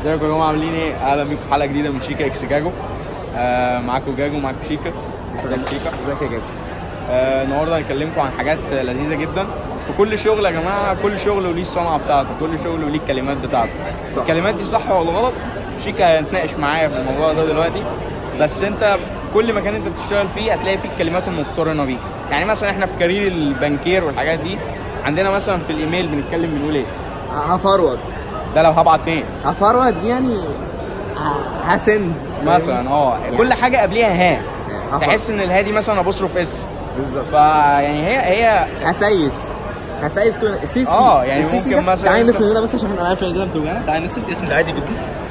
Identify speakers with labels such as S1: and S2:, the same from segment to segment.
S1: ازيكم يا جماعه عاملين ايه؟ اهلا بيكم في حلقه جديده من شيكا اكس جاجو آه معاكم جاجو معاكم شيكا ازيك شيكا
S2: ازيك يا جاجو
S1: آه النهارده هنكلمكم عن حاجات لذيذه جدا في كل شغل يا جماعه كل شغل وليه الصنعه بتاعته كل شغل وليه الكلمات بتاعته
S2: صح.
S1: الكلمات دي صح ولا غلط شيكا هيتناقش معايا في الموضوع ده دلوقتي بس انت في كل مكان انت بتشتغل فيه هتلاقي فيه الكلمات المقترنه بيه يعني مثلا احنا في كارير البنكير والحاجات دي عندنا مثلا في الايميل بنتكلم بنقول ايه
S2: هفرود
S1: ده لو هبعت اتنين
S2: هفرود دي يعني ه- هسند
S1: مثلا اه كل حاجه قبليها ها
S2: هفرود.
S1: تحس ان الها دي مثلا ابوستروف اس
S2: بالظبط
S1: فيعني هي هي
S2: هسيس هسيس كل السيسي
S1: اه، يعني
S2: السيسي
S1: ممكن
S2: ده-
S1: مثلا
S2: تعالى
S1: انت-
S2: نسمع ده بس عشان انا عارف ان ده بتوجعنا تعالى نسمع الاسم ده عادي جدا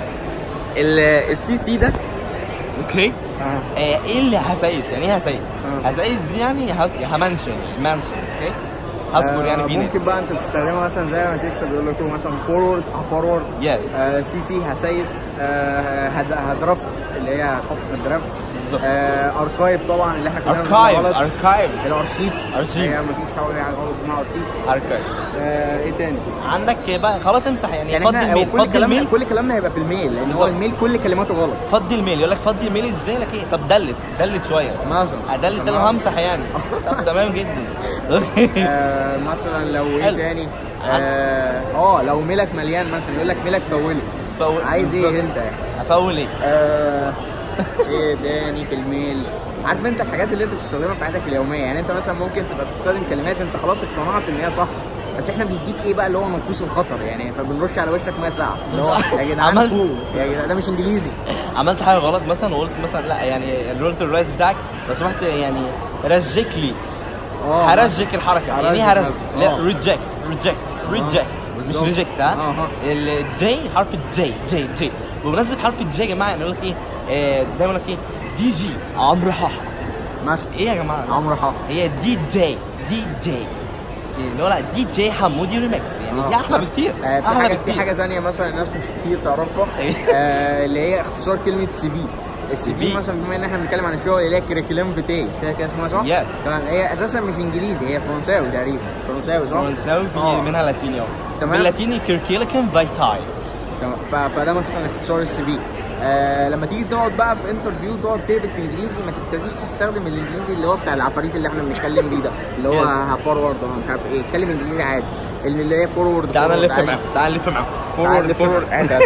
S2: ال- السي سي ده اوكي آه، ايه اللي هسيس يعني ايه هسيس
S1: آه.
S2: هسيس دي يعني هس... همنشن منشنز اوكي هذكر يعني في ناس
S1: ممكن بقى انت تستخدمها مثلا زي ما شيكسر بيقول لكم مثلا فورورد هفورورد
S2: يس
S1: سي سي هسيس آه، هد- هدرافت اللي هي هتحط في الدرافت
S2: بالظبط
S1: اركايف طبعا اللي احنا كنا
S2: اركايف
S1: بنقول غلط.
S2: اركايف
S1: الارشيف
S2: ارشيف
S1: هي مفيش حاجه يعني خالص اسمها ارشيف
S2: اركايف
S1: آه، ايه تاني؟
S2: عندك بقى خلاص امسح يعني,
S1: يعني
S2: فضي
S1: احنا
S2: الميل
S1: كل
S2: فضي
S1: كلامنا
S2: الميل
S1: كل كلامنا هيبقى في الميل لان هو
S2: بالظبط.
S1: الميل كل كلماته غلط
S2: فضي الميل يقول لك فضي الميل ازاي لك ايه طب دلت دلت شويه
S1: مثلا
S2: ادلت ده لو
S1: تمام.
S2: همسح يعني طب تمام جدا
S1: آه، مثلا لو ايه
S2: حلو.
S1: تاني اه آه، لو ميلك مليان مثلا يقول لك ميلك فوله
S2: فول
S1: عايز ايه
S2: بالظبط.
S1: انت يعني
S2: افول ايه
S1: آه، ايه تاني في الميل عارف انت الحاجات اللي انت بتستخدمها في حياتك اليوميه يعني انت مثلا ممكن تبقى بتستخدم كلمات انت خلاص اقتنعت ان هي صح بس احنا بنديك ايه بقى اللي هو منقوص الخطر يعني فبنرش على وشك ميه ساقعه اللي هو
S2: بالظبط.
S1: يا جدعان
S2: عملت-
S1: فوق يا جدعان ده مش انجليزي
S2: عملت حاجه غلط مثلا وقلت مثلا لا يعني رولت الرايس بتاعك لو سمحت يعني رجك لي هرجك الحركه يعني ايه
S1: هرجك
S2: هرجك
S1: مثلاً.
S2: لا
S1: آه.
S2: ريجكت ريجكت ريجكت مش
S1: بالظبط.
S2: ريجكت ها
S1: آه، آه.
S2: الجي حرف الجي جي جي بمناسبه حرف الجي يا جماعه يعني يقول لك ايه آه، دايما يقول لك ايه دي جي عمرو حاحه
S1: ماشي
S2: ايه يا جماعه
S1: عمرو حق
S2: هي دي جي دي جي اللي هو لا دي جي حمودي ريمكس يعني دي احلى بكتير
S1: آه في
S2: احلى
S1: حاجه في
S2: بكتير
S1: حاجه ثانيه مثلا الناس مش كتير تعرفها
S2: إيه؟
S1: آه اللي هي اختصار كلمه سي في السي في
S2: CV.
S1: مثلا بما ان احنا بنتكلم عن الشغل اللي هي كريكولم فيتي شايف كده اسمها صح؟
S2: Yes.
S1: تمام هي اساسا مش انجليزي هي فرنساوي تقريبا فرنساوي صح؟
S2: فرنساوي في
S1: آه.
S2: منها لاتيني اه
S1: تمام.
S2: باللاتيني كيركيلكن فايتاي
S1: تمام ف- فده مثلا اختصار السي في آه لما تيجي تقعد بقى في انترفيو تقعد تهبط في انجليزي ما تبتديش تستخدم الانجليزي اللي هو بتاع العفاريت اللي احنا بنتكلم بيه ده اللي هو
S2: Yes.
S1: هفورورد ولا مش عارف ايه اتكلم انجليزي عادي اللي هي فورورد
S2: تعال نلف معاهم تعال نلف معاهم
S1: فورورد فورورد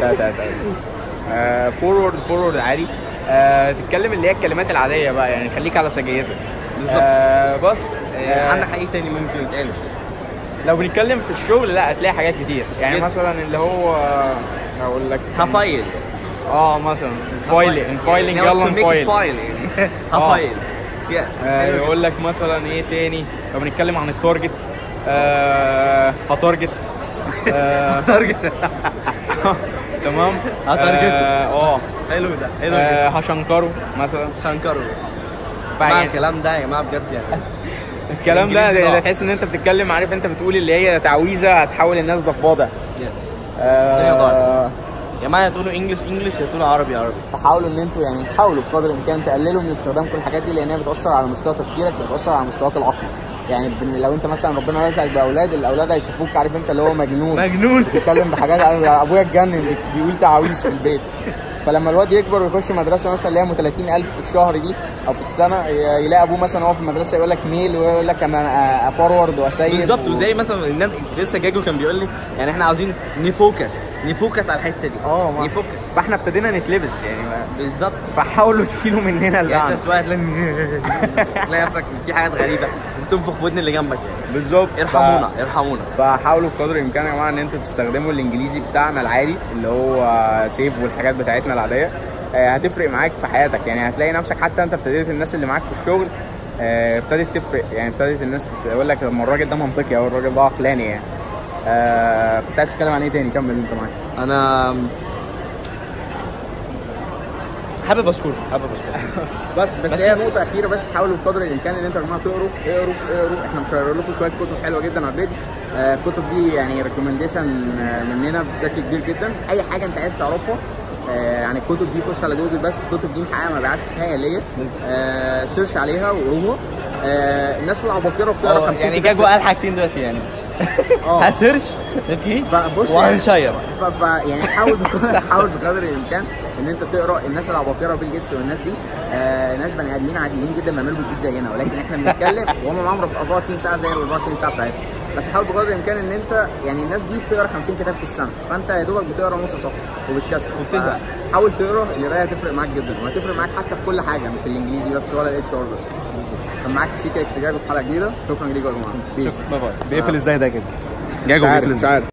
S1: فورورد فورورد عادي آه، تتكلم اللي هي الكلمات العاديه بقى يعني خليك على سجيتك
S2: بالظبط.
S1: آه بس آه
S2: عندك حاجه تاني ممكن يتقال
S1: لو بنتكلم في الشغل لا هتلاقي حاجات كتير يعني
S2: جدا.
S1: مثلا اللي هو هقول لك
S2: هفايل
S1: اه مثلا فايلنج فايلنج يلا نفايل
S2: فايل هفايل يس
S1: آه، يقول لك مثلا ايه تاني لو بنتكلم عن التارجت آه هتارجت آه
S2: تارجت
S1: تمام
S2: هتارجته.
S1: اه اه
S2: حلو ده حلو
S1: آه،
S2: جدا
S1: هشنكره مثلا
S2: شانكارو
S1: فيعني-
S2: مع الكلام ده يا جماعه بجد يعني
S1: الكلام ده
S2: الإنجليزي
S1: ده
S2: ضاع.
S1: تحس ان انت بتتكلم عارف انت بتقول اللي هي تعويذه هتحول الناس ضفادع
S2: يس
S1: آه،
S2: الدنيا ضاعت. يا جماعه يا تقولوا انجلش انجلش يا تقولوا عربي عربي
S1: فحاولوا ان انتوا يعني حاولوا بقدر الامكان تقللوا من استخدامكم الحاجات دي لان هي بتاثر على مستوى تفكيرك بتاثر على مستواك العقلي يعني بن- لو انت مثلا ربنا رزقك باولاد الاولاد هيشوفوك عارف انت اللي هو مجنون
S2: مجنون
S1: بتتكلم بحاجات أنا ابويا اتجنن بي- بيقول تعاويذ في البيت فلما الواد يكبر ويخش مدرسه مثلا اللي هي ام 30000 في الشهر دي او في السنه ي- يلاقي ابوه مثلا هو في المدرسه يقول لك ميل ويقول لك انا افورورد واسيب
S2: بالظبط
S1: و-
S2: وزي مثلا الناس لسه جاجو كان بيقول لي يعني احنا عاوزين نفوكس نفوكس على الحته دي
S1: اه ما-
S2: نفوكس
S1: فاحنا ابتدينا نتلبس يعني
S2: بالظبط
S1: فحاولوا تشيلوا مننا
S2: يعني
S1: اللعنه
S2: انت شويه تلاقي تلاقي نفسك في حاجات غريبه بتنفخ في ودن اللي جنبك يعني
S1: بالظبط
S2: ارحمونا ارحمونا
S1: فحاولوا بقدر الامكان يا جماعه ان انتوا تستخدموا الانجليزي بتاعنا العادي اللي هو سيف والحاجات بتاعتنا العاديه آه، هتفرق معاك في حياتك يعني هتلاقي نفسك حتى انت ابتديت الناس اللي معاك في الشغل آه، ابتدت تفرق يعني ابتدت الناس تقول لك طب ما الراجل ده منطقي او الراجل ده عقلاني يعني آه، كنت عايز تتكلم عن ايه تاني كمل انت معاك
S2: انا حابب اشكرك حابب اشكرك
S1: بس بس
S2: بس
S1: هي
S2: في-
S1: نقطة أخيرة بس حاولوا بقدر الإمكان إن أنتوا يا جماعة تقروا اقروا اقروا إحنا مشير لكم شوية كتب حلوة جدا على البيج آه، الكتب دي يعني ريكومنديشن مننا بشكل كبير جدا أي حاجة أنت عايز تعرفها آه، يعني الكتب دي خش على جوجل بس الكتب دي محققة مبيعات خيالية آه، سيرش عليها وقروها آه، الناس العباقرة بتقرا
S2: اه
S1: 50
S2: يعني
S1: كتاب
S2: جاجو قال حاجتين دلوقتي يعني
S1: اه
S2: هسيرش اوكي
S1: فبص
S2: وهنشير
S1: ف... ف... يعني حاول بقدر حاول بقدر الامكان ان انت تقرا الناس العباقره بيل جيتس والناس دي آه ناس بني ادمين عاديين جدا بيعملوا بيوت زينا ولكن احنا بنتكلم وهم معاهم 24 ساعه زي ال 24 ساعه بتاعتنا بس حاول بقدر الامكان ان انت يعني الناس دي بتقرا 50 كتاب في السنه فانت يا دوبك بتقرا نص صفحه وبتكسر
S2: وبتزهق.
S1: حاول تقرا القرايه هتفرق معاك جدا وهتفرق معاك حتى في كل حاجه مش الانجليزي بس ولا الاتش ار بس كان معاك شيكا اكس جاجو في حلقه جديده شكرا ليكم يا جماعه بيس
S2: باي باي بيقفل ازاي ده كده
S1: مش عارف مش عارف